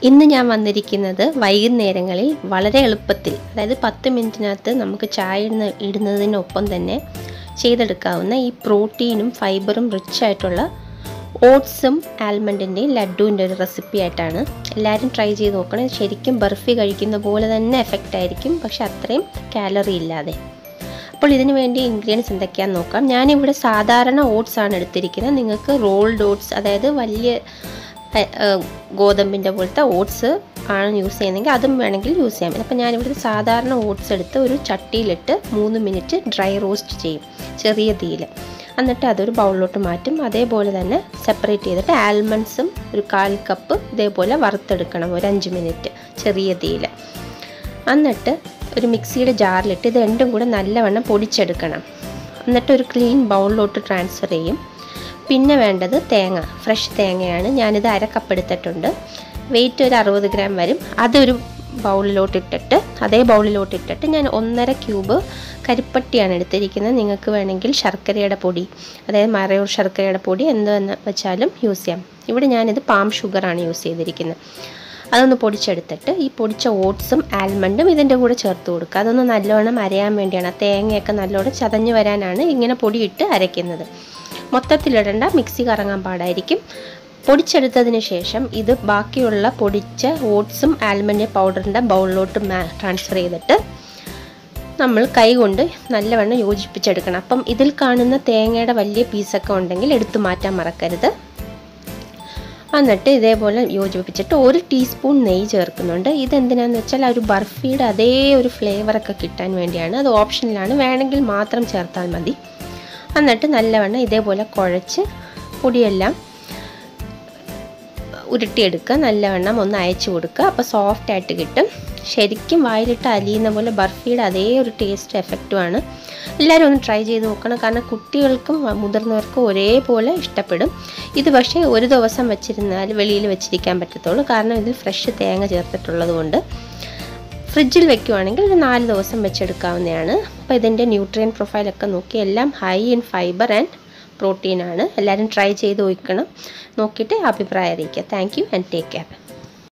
ഇന്ന് ഞാൻ വന്നിരിക്കുന്നത് വൈകുന്നേരങ്ങളിൽ വളരെ എളുപ്പത്തിൽ അതായത് പത്ത് മിനിറ്റിനകത്ത് നമുക്ക് ചായ ഇടുന്ന ഇടുന്നതിനൊപ്പം തന്നെ ചെയ്തെടുക്കാവുന്ന ഈ പ്രോട്ടീനും ഫൈബറും റിച്ച് ആയിട്ടുള്ള ഓട്സും ആൽമണ്ടിൻ്റെയും ലഡുവിൻ്റെ ഒരു റെസിപ്പി ആയിട്ടാണ് എല്ലാവരും ട്രൈ ചെയ്ത് നോക്കണം ശരിക്കും ബർഫി കഴിക്കുന്ന പോലെ തന്നെ എഫക്റ്റ് ആയിരിക്കും പക്ഷെ അത്രയും കാലറി ഇല്ലാതെ അപ്പോൾ ഇതിന് വേണ്ടി ഇൻഗ്രീഡിയൻസ് എന്തൊക്കെയാണെന്ന് നോക്കാം ഞാനിവിടെ സാധാരണ ഓട്സ് ആണ് എടുത്തിരിക്കുന്നത് നിങ്ങൾക്ക് റോൾഡ് ഓട്സ് അതായത് വലിയ ഗോതമ്പിൻ്റെ പോലത്തെ ഓട്സ് ആണ് യൂസ് ചെയ്യുന്നതെങ്കിൽ അതും വേണമെങ്കിൽ യൂസ് ചെയ്യാം അപ്പോൾ ഞാനിവിടെ സാധാരണ ഓട്സ് എടുത്ത് ഒരു ചട്ടിയിലിട്ട് മൂന്ന് മിനിറ്റ് ഡ്രൈ റോസ്റ്റ് ചെയ്യും ചെറിയ തീയിൽ എന്നിട്ട് അതൊരു ബൗളിലോട്ട് മാറ്റും അതേപോലെ തന്നെ സെപ്പറേറ്റ് ചെയ്തിട്ട് ആൽമണ്ട്സും ഒരു കാൽ കപ്പ് ഇതേപോലെ വറുത്തെടുക്കണം ഒരു അഞ്ച് മിനിറ്റ് ചെറിയ തീയിൽ എന്നിട്ട് ഒരു മിക്സിയുടെ ജാറിലിട്ട് ഇത് രണ്ടും കൂടെ നല്ലവണ്ണം പൊടിച്ചെടുക്കണം എന്നിട്ട് ഒരു ക്ലീൻ ബൗളിലോട്ട് ട്രാൻസ്ഫർ ചെയ്യും പിന്നെ വേണ്ടത് തേങ്ങ ഫ്രഷ് തേങ്ങയാണ് ഞാനിത് അര കപ്പ് എടുത്തിട്ടുണ്ട് വെയിറ്റ് ഒരു അറുപത് ഗ്രാം വരും അതൊരു ബൗളിലോട്ട് ഇട്ടിട്ട് അതേ ബൗളിലോട്ട് ഇട്ടിട്ട് ഞാൻ ഒന്നര ക്യൂബ് കരിപ്പട്ടിയാണ് എടുത്തിരിക്കുന്നത് നിങ്ങൾക്ക് വേണമെങ്കിൽ ശർക്കരയുടെ പൊടി അതായത് മറയൂർ ശർക്കരയുടെ പൊടി എന്തെന്ന് വെച്ചാലും യൂസ് ചെയ്യാം ഇവിടെ ഞാനിത് പാം ഷുഗറാണ് യൂസ് ചെയ്തിരിക്കുന്നത് അതൊന്ന് പൊടിച്ചെടുത്തിട്ട് ഈ പൊടിച്ച ഓട്സും ആൽമണ്ടും ഇതിൻ്റെ കൂടെ ചേർത്ത് കൊടുക്കുക അതൊന്ന് നല്ലോണം അരയാൻ വേണ്ടിയാണ് ആ തേങ്ങയൊക്കെ നല്ലോണം ചതഞ്ഞ് വരാനാണ് ഇങ്ങനെ പൊടിയിട്ട് അരയ്ക്കുന്നത് മൊത്തത്തിലിടേണ്ട മിക്സി കറങ്ങാൻ പാടായിരിക്കും പൊടിച്ചെടുത്തതിന് ശേഷം ഇത് ബാക്കിയുള്ള പൊടിച്ച ഓട്സും ആൽമണ്ട് പൗഡറിൻ്റെ ബൗളിലോട്ട് ട്രാൻസ്ഫർ ചെയ്തിട്ട് നമ്മൾ കൈ കൊണ്ട് നല്ലവണ്ണം യോജിപ്പിച്ചെടുക്കണം അപ്പം ഇതിൽ കാണുന്ന തേങ്ങയുടെ വലിയ പീസൊക്കെ ഉണ്ടെങ്കിൽ എടുത്തു മാറ്റാൻ മറക്കരുത് എന്നിട്ട് ഇതേപോലെ യോജിപ്പിച്ചിട്ട് ഒരു ടീസ്പൂൺ നെയ്യ് ചേർക്കുന്നുണ്ട് ഇതെന്തിനാന്ന് വെച്ചാൽ ആ ഒരു ബർഫിയുടെ അതേ ഒരു ഫ്ലേവറൊക്കെ കിട്ടാൻ വേണ്ടിയാണ് അത് ഓപ്ഷനിലാണ് വേണമെങ്കിൽ മാത്രം ചേർത്താൽ മതി എന്നിട്ട് നല്ലവണ്ണം ഇതേപോലെ കുഴച്ച് പൊടിയെല്ലാം ഉരുട്ടിയെടുക്കുക നല്ലവണ്ണം ഒന്ന് അയച്ചു കൊടുക്കുക അപ്പോൾ സോഫ്റ്റ് ആയിട്ട് കിട്ടും ശരിക്കും വായിലിട്ട് അലിയുന്ന പോലെ ബർഫിയുടെ അതേ ഒരു ടേസ്റ്റ് എഫക്റ്റുമാണ് എല്ലാവരും ഒന്ന് ട്രൈ ചെയ്ത് നോക്കണം കാരണം കുട്ടികൾക്കും മുതിർന്നവർക്കും ഒരേപോലെ ഇഷ്ടപ്പെടും ഇത് പക്ഷേ ഒരു ദിവസം വെച്ചിരുന്നാൽ വെളിയിൽ വെച്ചിരിക്കാൻ പറ്റത്തുള്ളൂ കാരണം ഇതിൽ ഫ്രഷ് തേങ്ങ ചേർത്തിട്ടുള്ളത് കൊണ്ട് ഫ്രിഡ്ജിൽ വെക്കുവാണെങ്കിൽ ഒരു നാല് ദിവസം വെച്ചെടുക്കാവുന്നതാണ് അപ്പോൾ ഇതിൻ്റെ ന്യൂട്രിയൻ പ്രൊഫൈലൊക്കെ നോക്കി എല്ലാം ഹൈ ഇൻ ഫൈബർ ആൻഡ് പ്രോട്ടീനാണ് എല്ലാവരും ട്രൈ ചെയ്ത് നോക്കണം നോക്കിയിട്ട് അഭിപ്രായം അറിയിക്കുക thank you and take care